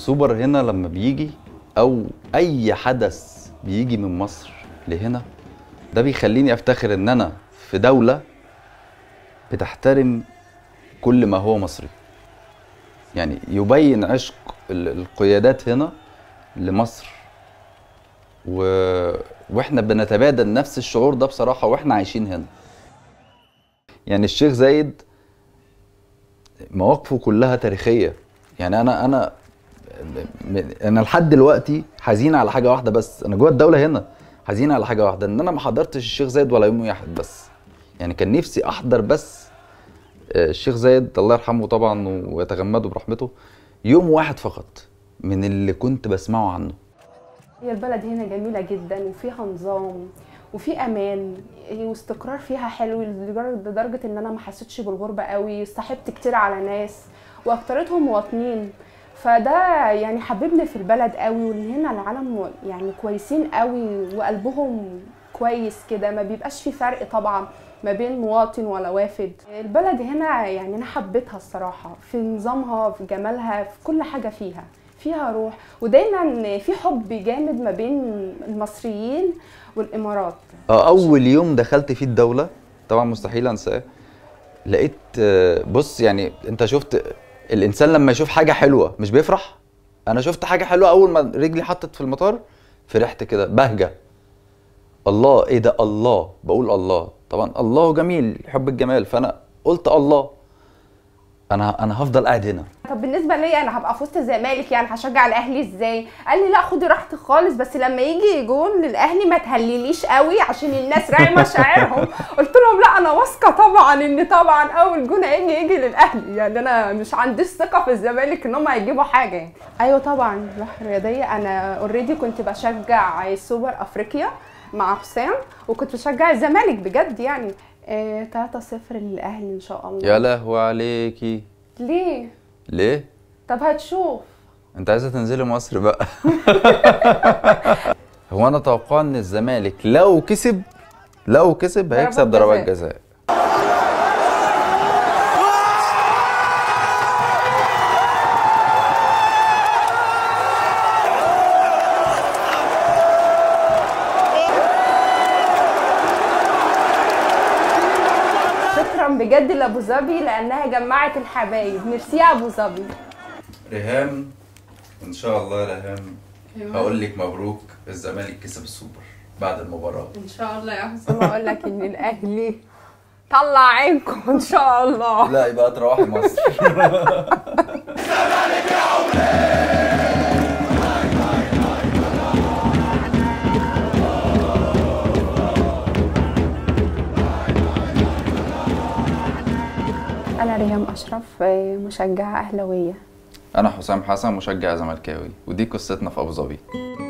السوبر هنا لما بيجي او اي حدث بيجي من مصر لهنا ده بيخليني افتخر ان انا في دولة بتحترم كل ما هو مصري يعني يبين عشق ال- القيادات هنا لمصر و... واحنا بنتبادل نفس الشعور ده بصراحة واحنا عايشين هنا يعني الشيخ زايد مواقفه كلها تاريخية يعني انا انا م- انا لحد دلوقتي حزين على حاجة واحدة بس انا جوه الدولة هنا حزين على حاجة واحدة ان انا ما حضرتش الشيخ زايد ولا يوم واحد بس يعني كان نفسي احضر بس آه، الشيخ زايد الله يرحمه طبعا ويتغمده برحمته يوم واحد فقط من اللي كنت بسمعه عنه هي البلد هنا جميلة جدا وفيها نظام وفي امان واستقرار فيها حلو لدرجة لدرجة ان انا ما حسيتش بالغربة قوي صاحبت كتير على ناس واكترتهم مواطنين فده يعني حببني في البلد قوي وان هنا العالم يعني كويسين قوي وقلبهم كويس كده ما بيبقاش في فرق طبعا ما بين مواطن ولا وافد البلد هنا يعني انا حبيتها الصراحة في نظامها في جمالها في كل حاجة فيها فيها روح ودايما في حب جامد ما بين المصريين والامارات اه اول يوم دخلت فيه الدوله طبعا مستحيل انساه لقيت آه، بص يعني انت شفت الانسان لما يشوف حاجه حلوه مش بيفرح انا شفت حاجه حلوه اول ما رجلي حطت في المطار فرحت كده بهجه الله ايه ده الله بقول الله طبعا الله جميل يحب الجمال فانا قلت الله انا انا هفضل قاعد هنا طب بالنسبه ليا انا هبقى في وسط الزمالك يعني هشجع الاهلي ازاي قال لي لا خدي راحتك خالص بس لما يجي جون للاهلي ما تهلليش قوي عشان الناس راعي مشاعرهم قلت لهم لا انا واثقه طبعا ان طبعا اول جون هيجي يجي للاهلي يعني انا مش عنديش ثقه في الزمالك ان هم هيجيبوا حاجه يعني. ايوه طبعا روح رياضيه انا اوريدي كنت بشجع سوبر افريقيا مع حسام وكنت بشجع الزمالك بجد يعني آه 3-0 للاهلي ان شاء الله يا لهوي عليكي ليه ليه طب هتشوف انت عايزه تنزلي مصر بقى هو انا اتوقع ان الزمالك لو كسب لو كسب هيكسب ضربات ضربات جزاء. جزاء شكرا بجد لابو ظبي لانها جمعت الحبايب ميرسي يا ابو ظبي ريهام ان شاء الله يا ريهام هقول لك مبروك الزمالك كسب السوبر بعد المباراه ان شاء الله يا حسام اقول لك ان الاهلي طلع عينكم ان شاء الله لا يبقى تروحي مصر انا ريهام اشرف مشجعه اهلاويه انا حسام حسن مشجع زملكاوي ودي قصتنا في ابو ظبي